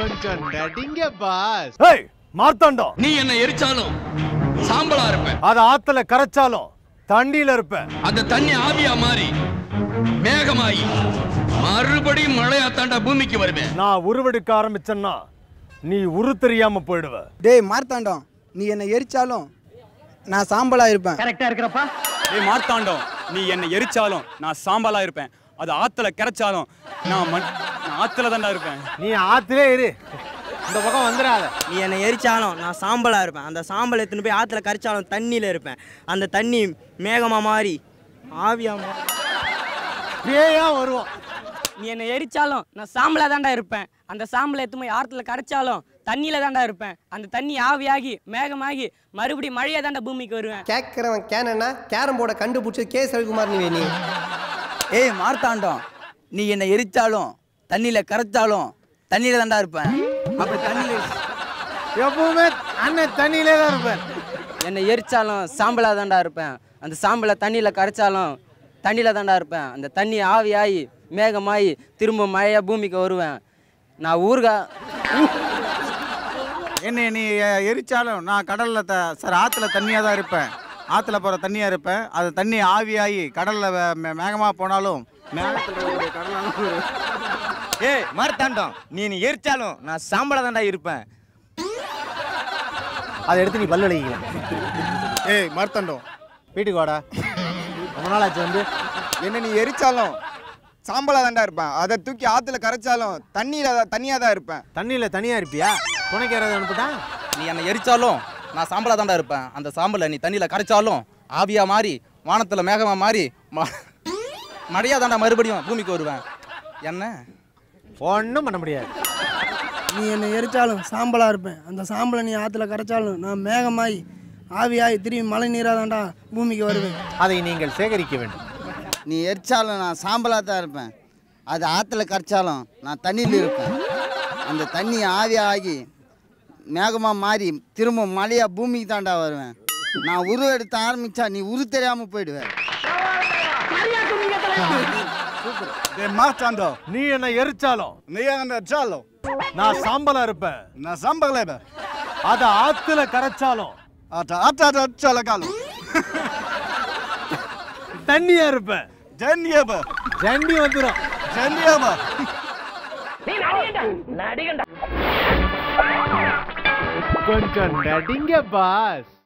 கொஞ்சம் நடிங்க பாஸ் ஏய் மார்த்தாண்டம் நீ என்ன எரிச்சாலும் சாம்பலா இருப்ப அத ஆத்துல கரைச்சாலும் தண்ணியில இருப்ப அந்த தண்ணி ஆவியா மாறி மேகமாயி மறுபடியும் மழையா தாண்டா பூமிக்கு வருவேன் நான் உருவெடுக்க ஆரம்பிச்சேன்னா நீ உரு தெரியாம போயிடுவ டேய் மார்த்தாண்டம் நீ என்னை எரிச்சாலும் நான் சாம்பலா இருப்பேன் ஏய் மார்த்தாண்டம் நீ என்னை எரிச்சாலும் நான் சாம்பலா இருப்பேன் அது ஆத்துல கரைச்சாலும் நான் மண் நான் ஆத்துல தான்டா இருப்பேன் நீ ஆத்திலே இரு இந்த பக்கம் வந்துடாத நீ என்னை எரிச்சாலும் நான் சாம்பலா இருப்பேன் அந்த சாம்பல் எடுத்துன்னு போய் ஆற்றுல கரைச்சாலும் தண்ணியில் இருப்பேன் அந்த தண்ணி மேகமா மாறி ஆவியா மாறி பேயா வருவோம் நீ என்னை எரிச்சாலும் நான் சாம்பலா தாண்டா இருப்பேன் அந்த சாம்பலை எடுத்து போய் ஆற்றுல கரைச்சாலும் தண்ணியில தாண்டா இருப்பேன் அந்த தண்ணி ஆவியாகி மேகமாகி மறுபடியும் மழையா தாண்டா பூமிக்கு வருவேன் கேட்குறவன் கேனா கேரம் போர்டை கண்டுபிடிச்சது கே ரவிக்குமார் நீ நீ ஏய் மார்த்தாண்டம் நீ என்னை எரிச்சாலும் தண்ணியில கரைச்சாலும் தண்ணியில தான்டா இருப்பேன் அப்படி தண்ணியில எப்பவுமே அண்ணன் தண்ணியிலே தான் இருப்பேன் என்னை எரிச்சாலும் சாம்பலா தாண்டா இருப்பேன் அந்த சாம்பலை தண்ணியில் கரைச்சாலும் தண்ணியில் தாண்டா இருப்பேன் அந்த தண்ணி ஆவியாகி மேகமாகி திரும்ப மழையா பூமிக்கு வருவேன் நான் ஊர்கா என்னை நீ எரிச்சாலும் நான் கடல்ல த சார் ஆற்றுல தண்ணியாக தான் இருப்பேன் ஆற்றுல போகிற தண்ணியாக இருப்பேன் அது தண்ணி ஆவியாகி கடலில் மேகமாக போனாலும் மேகத்தில் கடலாலும் ஏய் மார்த்தாண்டம் நீ நீ எரிச்சாலும் நான் சாம்பலா தான்டா இருப்பேன் அதை எடுத்து நீ பல்லு அடிக்கலாம் ஏய் மர்த்தண்டம் வீட்டுக்கு வாடா ரொம்ப நாள் ஆச்சு வந்து என்ன நீ எரிச்சாலும் சாம்பலா தான்டா இருப்பேன் அதை தூக்கி ஆற்றுல கரைச்சாலும் தண்ணியில் தண்ணியாக தான் இருப்பேன் தண்ணியில தனியா இருப்பியா துணைக்கு யாராவது அனுப்பிட்டான் நீ என்னை எரிச்சாலும் நான் சாம்பலா தான்டா இருப்பேன் அந்த சாம்பலை நீ தண்ணியில கரைச்சாலும் ஆவியா மாறி வானத்துல மேகமா மாறி ம- மழையா தாண்டா மறுபடியும் பூமிக்கு வருவேன் என்ன ஒன்றும் பண்ண முடியாது நீ என்னை எரிச்சாலும் சாம்பலா இருப்பேன் அந்த சாம்பலை நீ ஆற்றுல கரைச்சாலும் நான் மேகமாய் ஆவியாய் திரும்பி மழை நீராக தாண்டா பூமிக்கு வருவேன் அதை நீங்கள் சேகரிக்க வேண்டும் நீ எரிச்சாலும் நான் சாம்பலா தான் இருப்பேன் அது ஆற்றுல கரைச்சாலும் நான் தண்ணியில் இருப்பேன் அந்த தண்ணி ஆவியாகி மேகமாக மாறி திரும்ப மழையாக பூமிக்கு தாண்டா வருவேன் நான் உரு எடுத்து ஆரம்பிச்சா நீ உரு தெரியாமல் போயிடுவேன் மாற்றாண்டோ நீ என்னை எரிச்சாலும் நீ என்ன எரிச்சாலும் நான் சாம்பலா இருப்பேன் நான் சாம்பல அத ஆத்துல கரைச்சாலும் ஆட்டா ஆட்டா அச்சால காலம் தண்ணியா இருப்பேன் ஜன்னியப ஜண்டி வந்துடும் ஜன்னியப கொஞ்சம் நடிங்க பாஸ்